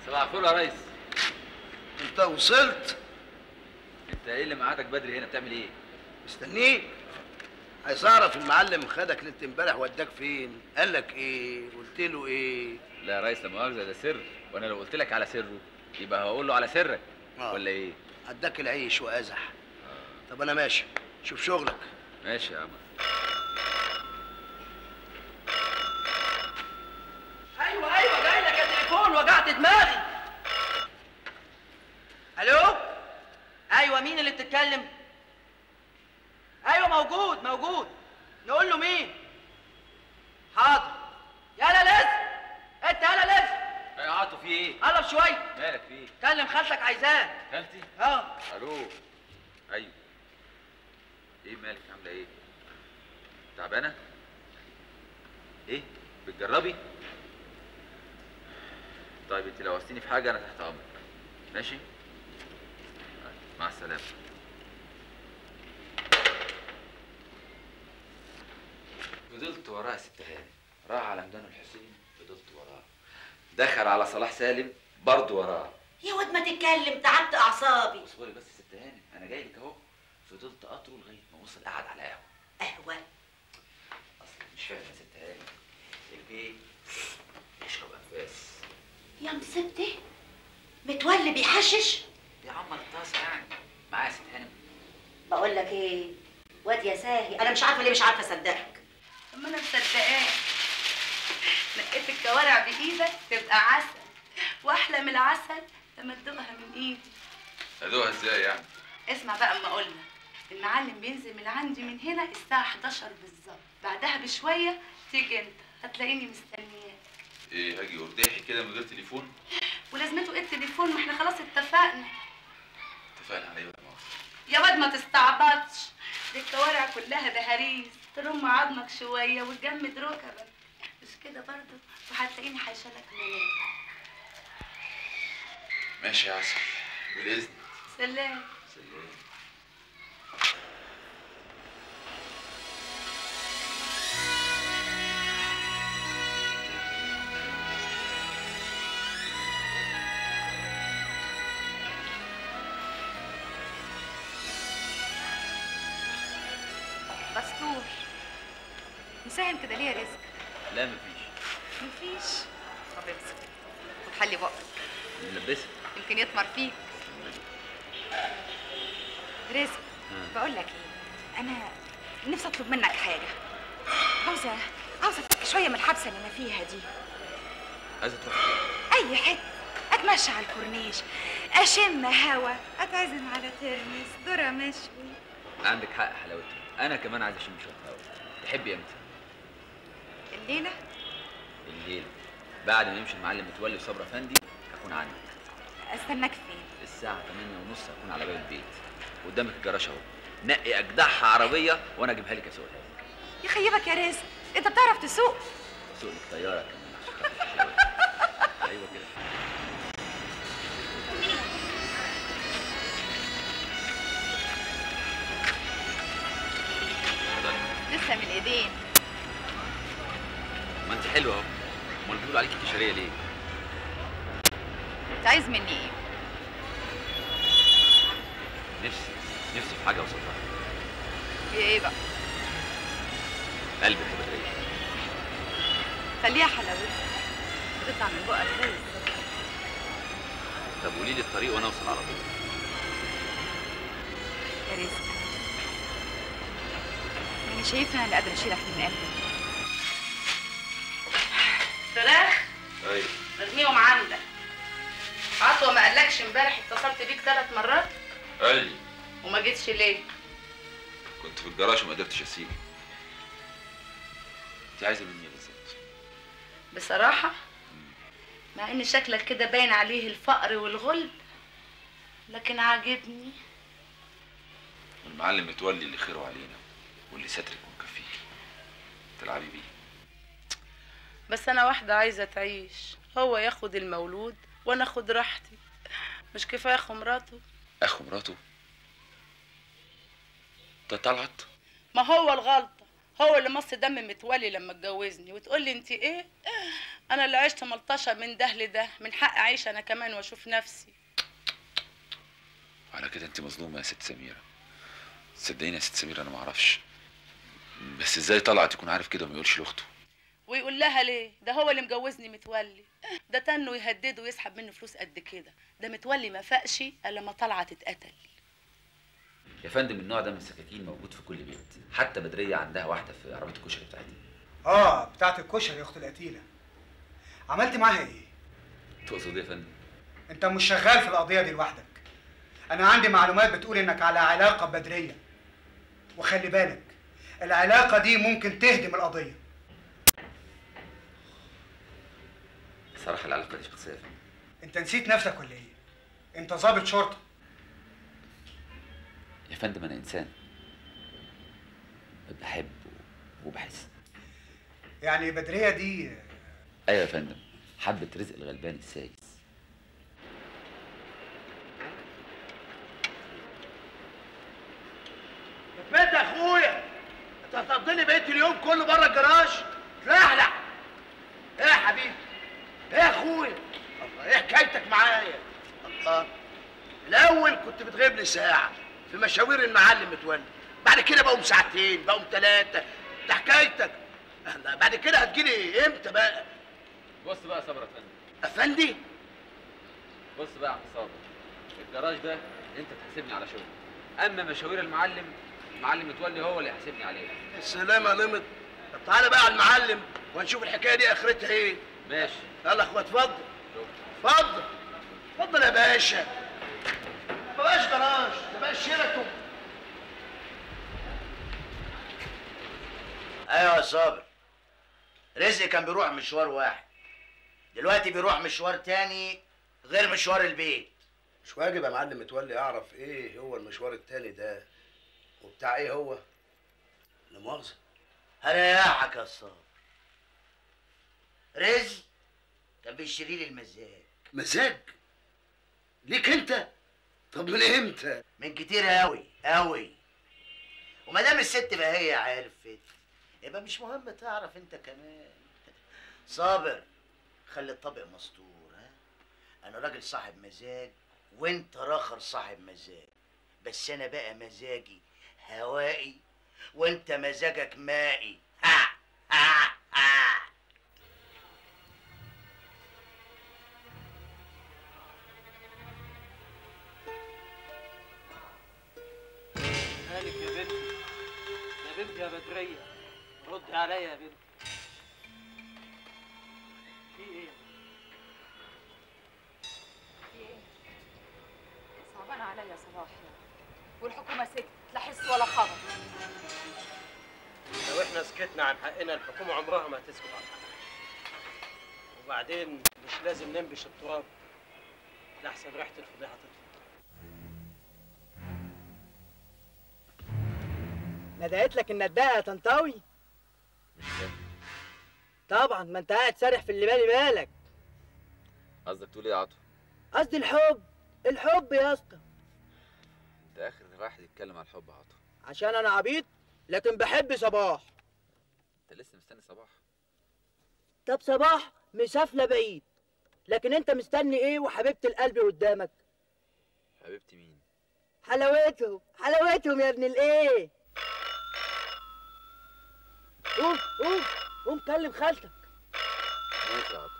صباح الفل يا ريس انت وصلت انت ايه اللي معادك بدري هنا بتعمل ايه مستنيك عايز اعرف المعلم خدك ليله امبارح وداك فين قال لك ايه قلت له ايه لا يا ريس لا مؤاخذه ده سر وانا لو قلت لك على سره يبقى هقول له على سرك آه. ولا ايه اداك العيش وازح طب انا ماشي شوف شغلك ماشي يا عم ايوه ايوه جاي لك التليفون وجعت دماغي الو ايوه مين اللي بتتكلم ايوه موجود موجود نقول له مين حاضر يلا لسه انت يلا لسه ايه يا عاطف في ايه قرب شويه مالك في ايه كلم خالتك عايزاك خالتي اه الو ايوه ايه مالك عامله ايه تعبانه ايه بتجربي طيب انت لو عوزتيني في حاجه انا تحت امرك ماشي مع السلامه فضلت وراه يا ست هاني راح على ميدان الحسين فضلت وراه دخل على صلاح سالم برضه وراه يا واد ما تتكلم تعبت اعصابي اصبري بس يا ست هاني انا جاي لك اهو فضلت قطره لغايه ما وصل قعد على قهوه قهوه اصلا مش فاهم يا ست هاني البيت يشرب انفاس يا مصيبتي متولي بيحشش يا عم الطاسه يعني معايا يا ست هاني بقول لك ايه واد يا ساهي انا مش عارفه ليه مش عارفه اصدقك طب ما انا مصدقاك نقيت الكوارع بايدك تبقى عسل واحلى من العسل لما تدوقها من ايدي ادوها ازاي يعني اسمع بقى اما قلنا المعلم بينزل من عندي من هنا الساعه 11 بالظبط بعدها بشويه تيجي انت هتلاقيني مستنياك ايه هاجي ارداحي كده من غير تليفون ولازمته ايه التليفون ما احنا خلاص اتفقنا اتفقنا على ايه ولا مؤاخذة؟ يا واد ما تستعبطش دي الكوارع كلها بهاريس ترم عظمك شويه وتجمد ركبك مش كده برضه وهتلاقيني حيشالك منين ماشي يا عسل بالاذن سلام سلام دستور مساهم كده ليه يا رزق لا مفيش مفيش طب امسك وتحلي بقك نلبسها يمكن يطمر فيك رزق بقول لك ايه انا نفسي اطلب منك حاجه عاوزه عاوزه افك شويه من الحبسه اللي انا فيها دي عايزه تروح فين؟ اي حته اتمشى على الكورنيش اشم هوا اتعزم على ترمس ذره مشوي عندك حق حلاوتها انا كمان عايز اشم شويه هوا تحبي امتى الليله الليل بعد ما يمشي المعلم متولي وصبرا افندي اكون عندك استناك فين الساعة 8 ونص هكون على باب البيت قدامك الجراج اهو نقي اجدعها عربية وانا اجيبها لك اسوقها لك يخيبك يا رزق انت بتعرف تسوق اسوق لك طيارة كمان عشان خاطر الشباب. ايوه كده اتفضلي. لسه من الايدين ما انت حلوة اهو امال بيقولوا عليكي كشرية ليه؟ انت عايز مني ايه نفسي نفسي في حاجة اوصلها في ايه بقى قلبي يا بدرية خليها حلاوتها بتطلع من بقك زي السكر طب قولي لي الطريق وانا اوصل على طول يا رزق انا شايفه انا اللي قادره اشيلك من قلبي فراخ ايوه ارميهم عندك عطوة ما قالكش امبارح اتصلت بيك ثلاث مرات قال لي وما جيتش ليه كنت في الجراج وما قدرتش اسيبك انت عايزة مني ايه بالظبط؟ بصراحة مع ان شكلك كده باين عليه الفقر والغلب لكن عاجبني المعلم متولي اللي خيره علينا واللي سترك ومكفيكي تلعبي بيه بس انا واحدة عايزة تعيش هو ياخد المولود وانا اخد راحتي مش كفاية اخو مراته اخو مراته ده طلعت ما هو الغلطة هو اللي مص دم متولي لما اتجوزني وتقول لي انت ايه انا اللي عشت ملطشه من ده لده من حق اعيش انا كمان واشوف نفسي على كده انت مظلومه يا ست سميره صدقيني يا ست سميره انا ما اعرفش بس ازاي طلعت يكون عارف كده وما يقولش لاخته ويقول لها ليه ده هو اللي مجوزني متولي ده تنه يهدده ويسحب منه فلوس قد كده ده متولي ما فاقش الا لما طلعت تتقتل يا فندم النوع ده من السكاكين موجود في كل بيت حتى بدريه عندها واحده في عربيه الكشري بتاعتها اه بتاعت الكشري يا اخت القتيله عملت معاها ايه تقصد ايه يا فندم انت مش شغال في القضيه دي لوحدك انا عندي معلومات بتقول انك على علاقه بدريه وخلي بالك العلاقه دي ممكن تهدم القضيه صراحه العلاقه دي شخصيه يا فندم انت نسيت نفسك ولا ايه انت ضابط شرطه يا فندم انا انسان بحب وبحس يعني بدريه دي ايوه يا فندم حبه رزق الغلبان السايس بيت يا اخويا انت هتقضيني بقيت اليوم كله بره الجراج تلحلح ايه يا حبيبي ايه يا اخويا الله ايه حكايتك معايا الله الاول كنت بتغيب لي ساعه في مشاوير المعلم متولي بعد كده بقوم ساعتين بقوم ثلاثه ده حكايتك الله، بعد كده هتجيلي امتى بقى بص بقى يا صبري يا فندم افندي بص بقى يا عم صابر الجراج ده انت تحاسبني على شغل اما مشاوير المعلم المعلم متولي هو اللي يحاسبني عليه السلام يا لمط طب تعالى بقى على المعلم وهنشوف الحكايه دي اخرتها ايه ماشي يلا يا اخويا اتفضل شكرا اتفضل اتفضل يا باشا ما بقاش جراج ده بقى شيراتون ايوه يا صابر رزق كان بيروح مشوار واحد دلوقتي بيروح مشوار تاني غير مشوار البيت مش واجب يا معلم متولي اعرف ايه هو المشوار التاني ده وبتاع ايه هو لا مؤاخذه هريحك يا صابر رزق كان بيشتري لي المزاج مزاج ليك انت طب من امتى من كتير قوي قوي وما دام الست بقى هي عرفت يبقى مش مهم تعرف انت كمان صابر خلي الطبق مستور ها انا راجل صاحب مزاج وانت راخر صاحب مزاج بس انا بقى مزاجي هوائي وانت مزاجك مائي ها ها ها مالك يا بنتي يا بنتي يا بدرية ردي عليا يا بنتي في ايه صعبان عليا صباح والحكومه سكت لا حس ولا خبر لو احنا سكتنا عن حقنا الحكومة عمرها ما هتسكت عن حقها وبعدين مش لازم ننبش التراب لأحسن ريحة الفضيحة تطلع ندهت لك النداهه يا طنطاوي مش فاهم طبعا ما انت قاعد سارح في اللي بالي بالك قصدك تقول ايه يا عطو قصدي الحب الحب يا اسطى انت اخر واحد يتكلم على الحب يا عطو عشان انا عبيط لكن بحب صباح انت لسه مستني صباح طب صباح مسافله بعيد لكن انت مستني ايه وحبيبه القلب قدامك حبيبتي مين حلاوتهم حلاوتهم يا ابن الايه قوم قوم قوم كلم خالتك ماشي يا عطو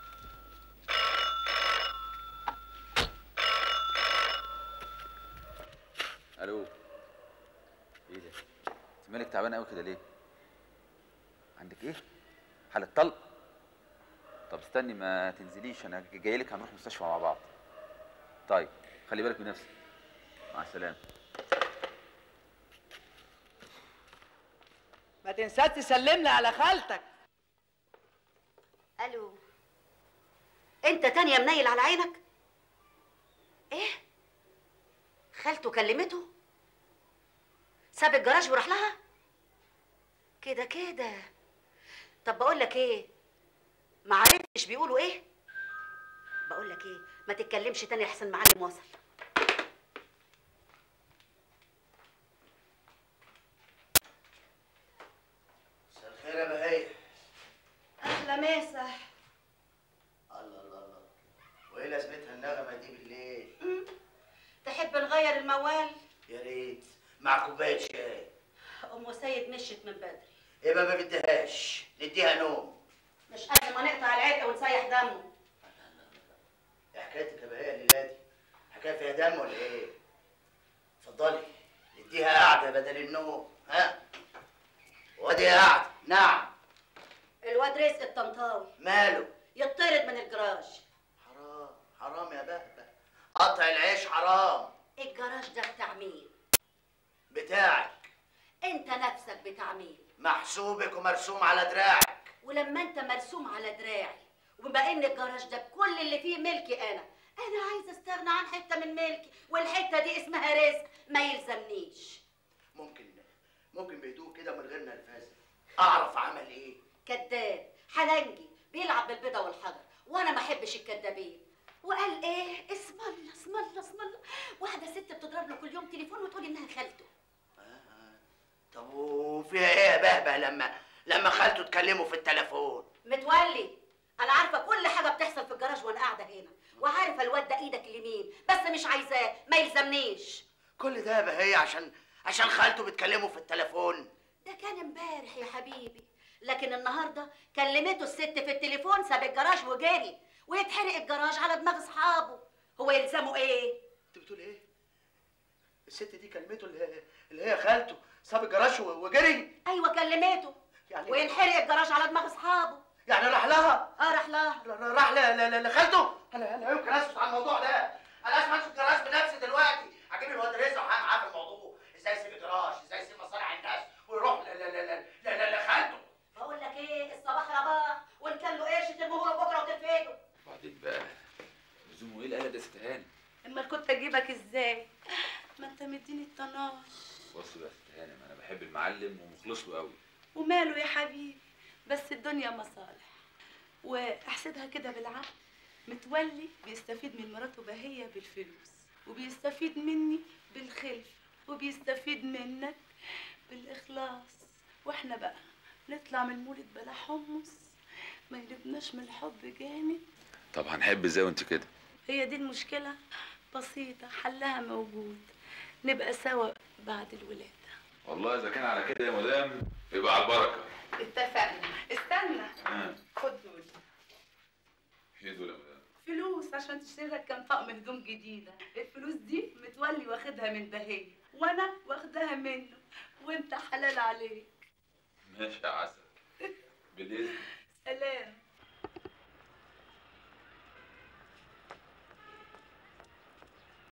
الو ايه ده انت مالك تعبان قوي كده ليه عندك ايه حالة طلق طب استني ما تنزليش انا جاي لك هنروح مستشفى مع بعض طيب خلي بالك من نفسك مع السلامه ما تنساش تسلم لي على خالتك الو انت تانية منيل على عينك ايه خالته كلمته ساب الجراج وراح لها كده كده طب بقول لك ايه ما عرفتش بيقولوا ايه بقول لك ايه ما تتكلمش تاني احسن معلم وصل لازمتها النغمه دي بالليل تحب نغير الموال يا ريت مع كوبايه شاي ام سيد مشت من بدري يبقى ما بديهاش نديها نوم مش قبل ما نقطع العرق ونسيح دمه ايه حكايتك يا بهية الليله دي حكايه فيها دم ولا ايه اتفضلي نديها قعده بدل النوم ها وادي قعده نعم الواد رزق الطنطاوي ماله يطرد من الجراج حرام حرام يا بهبه قطع العيش حرام الجراج ده بتاع مين بتاعك انت نفسك بتاع مين محسوبك ومرسوم على دراعك ولما انت مرسوم على دراعي وبما ان الجراج ده بكل اللي فيه ملكي انا انا عايز استغنى عن حته من ملكي والحته دي اسمها رزق ما يلزمنيش ممكن ممكن بهدوء كده من غير نرفزه اعرف عمل ايه كذاب حلنجي بيلعب بالبيضه والحجر وانا ما احبش الكدابين وقال ايه اسم الله اسم الله اسم الله واحده ست بتضرب له كل يوم تليفون وتقول انها خالته طب وفيها ايه يا بهبه لما لما خالته تكلمه في التليفون متولي انا عارفه كل حاجه بتحصل في الجراج وانا قاعده هنا وعارفه الواد ده ايدك اليمين بس مش عايزاه ما يلزمنيش كل ده يا بهية عشان عشان خالته بتكلمه في التليفون ده كان امبارح يا حبيبي لكن النهارده كلمته الست في التليفون ساب الجراج وجري ويتحرق الجراج على دماغ اصحابه هو يلزمه ايه انت بتقول ايه الست دي كلمته اللي, اللي هي خالته ساب الجراج و- وجري ايوه كلمته يعني وينحرق الجراج على دماغ اصحابه يعني راح لها اه راح لها ر- ر- راح ل- ل- ل- لخالته انا انا يمكن اسكت عن الموضوع ده انا لازم امسك الجراج بنفسي دلوقتي هجيب الواد رزق وهعمل معاه في الموضوع ازاي يسيب الجراج ازاي يسيب مصالح الناس ويروح ل- ل- ل- ل- ل- ل- لخالته بقول لك ايه الصباح رباح وان كان له قرش ترموه له بكره وترفده وبعدين بقى لزومه ايه القلق ده يا ست هاني اما كنت اجيبك ازاي ما انت مديني الطناش بص بقى يا ست هاني انا بحب المعلم ومخلص له قوي وماله يا حبيبي بس الدنيا مصالح واحسبها كده بالعقل متولي بيستفيد من مراته بهية بالفلوس وبيستفيد مني بالخلف وبيستفيد منك بالإخلاص واحنا بقى نطلع من المولد بلا حمص ما يجبناش من الحب جامد طب هنحب ازاي وانت كده هي دي المشكلة بسيطة حلها موجود نبقى سوا بعد الولادة والله اذا كان على كده يا مدام يبقى على البركه اتفقنا استنى ها خد دول ايه دول يا مدام فلوس عشان تشتري لك كام طقم هدوم جديدة الفلوس دي متولي واخدها من بهية وانا واخدها منه وانت حلال عليك ماشي يا عسل بالاذن سلام